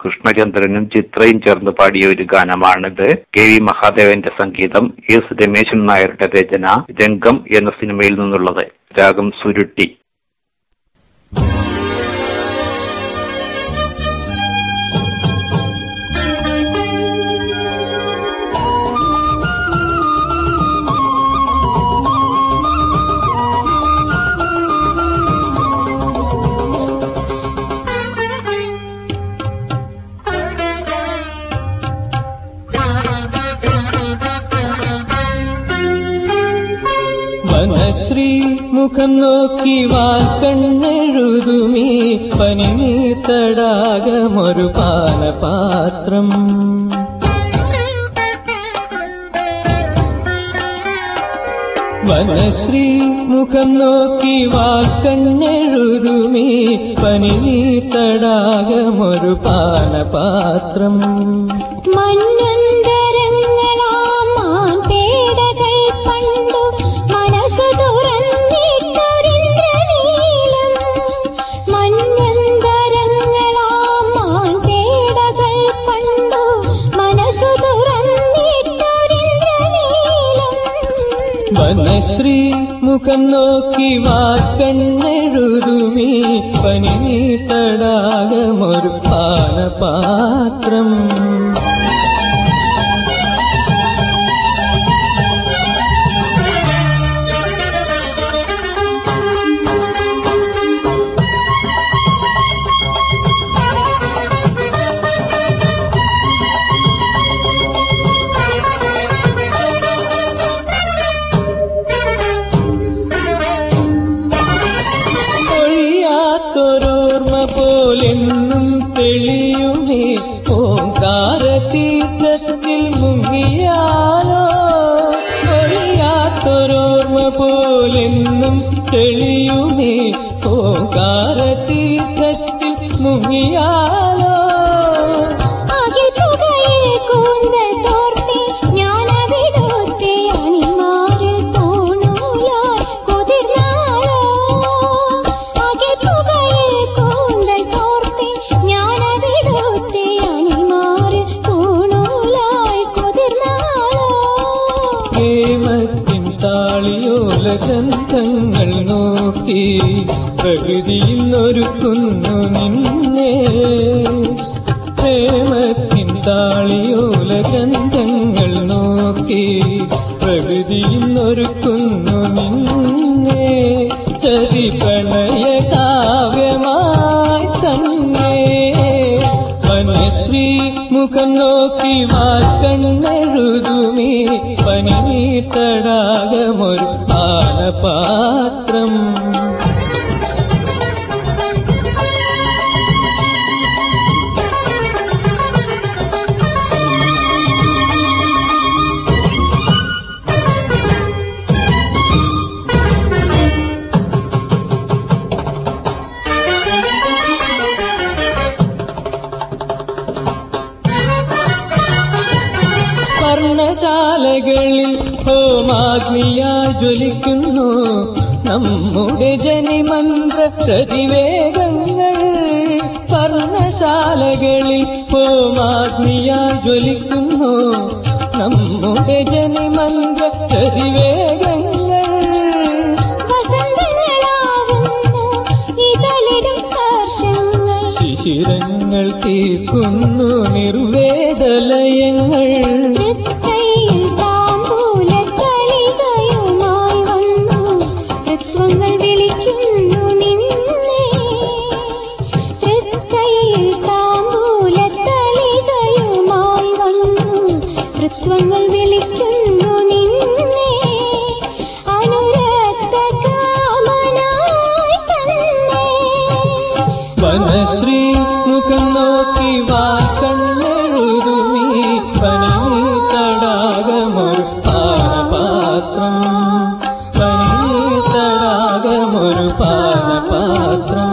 കൃഷ്ണചന്ദ്രനും ചിത്രയും ചേർന്ന് പാടിയ ഒരു ഗാനമാണിത് കെ വി മഹാദേവന്റെ സംഗീതം എസ് രമേശൻ നായരുടെ രചന രംഗം എന്ന സിനിമയിൽ നിന്നുള്ളത് രാഗം സുരുട്ടി വനശ്രീ മുഖം നോക്കി വാക്കണ്ണെഴുതുമീ പനിനീർ തടാകമൊരു പാനപാത്രം വനശ്രീ മുഖം നോക്കി വാക്കണ്ണെഴുതുമീ പനിനീർ തടാകമൊരു പാനപാത്രം മഞ്ഞന്തരങ്ങളാം മാൻപേടകൾ പണ്ടു മനസ്സു തുറന്നിട്ടൊരിന്ദ്രനീലം മഞ്ഞന്തരങ്ങളാം മാൻപേടകൾ പണ്ടു മനസ്സു തുറന്നിട്ടൊരിന്ദ്രനീലം വനശ്രീ മുഖം നോക്കി വാക്കണ്ണെഴുതുമീ പനിനീർ തടാകമൊരു പാനപാത്രം ഒഴിയാത്തൊരോർമ്മ പോലെന്നും തെളിയുമേ ഓങ്കാര തീർത്ഥത്തിൽ മുങ്ങിയാലോ ഒഴിയാത്തൊരോർമ്മ പോലെന്നും തെളിയുമേ ഓങ്കാര തീർത്ഥത്തിൽ മുങ്ങിയാലോ അകിൽ പുകയിൽ കൂന്തൽ തോർത്തി ജ്ഞാനവിടുത്തെ അണിമാറിൽ തൂണൂലാൽ കുതിർന്നാലോ അകിൽ പുകയിൽ കൂന്തൽ തോർത്തി ജ്ഞാനവിടുത്തെ അണിമാറിൽ തൂണൂലാൽ കുതിർന്നാലോ പ്രേമത്തിൻ താളിയോല ഗന്ധങ്ങൾ നോക്കി പ്രകൃതിയിൽ ഒരുക്കുന്നു നിന്നെ പ്രേമത്തിൻ താളിയോല ഗന്ധങ്ങൾ നോക്കി പ്രകൃതിയിൽ ഒരുക്കുന്നു നിന്നെ ചതി പ്രണയ കാവ്യമായി തന്നെ വനശ്രീ മുഖം നോക്കി വാക്കണ്ണെഴുതുമീ പനിനീർ തടാകമൊരു പാനപാത്രം വർണ്ണശാലകളിൽ ഹോമാഗ്നിയായി ജ്വലിക്കുന്നു നമ്മുടെ ജനിമന്ത്ര പ്രതിവേഗങ്ങൾ വർണ്ണശാലകളിൽ ഹോമാഗ്നിയായി ജ്വലിക്കുന്നു നമ്മുടെ ജനിമന്ത്ര പ്രതിവേഗങ്ങൾ വസന്തങ്ങളാവുന്നു ഇതളിടും സ്പർശങ്ങൾ ശിശിരങ്ങൾ തീർക്കുന്നു നിർവേദലയങ്ങൾ തൃക്കൈയിൽ താമ്പൂലത്തളികയുമായി വന്നു തൃത്വങ്ങൾ വിളിക്കുന്നു നിന്നെ തൃക്കൈയിൽ താമ്പൂലത്തളികയുമായി വന്നു തൃത്വങ്ങൾ വിളിക്കുന്നു നിന്നെ അനുരക്ത കാമനായി തന്നെ വനശ്രീ മുഖം നോക്കി വാക്കണ്ണെഴുതുമീ പനി തടാകമൊരു പാനപാത്രം പനി തടാകമൊരു പാനപാത്രം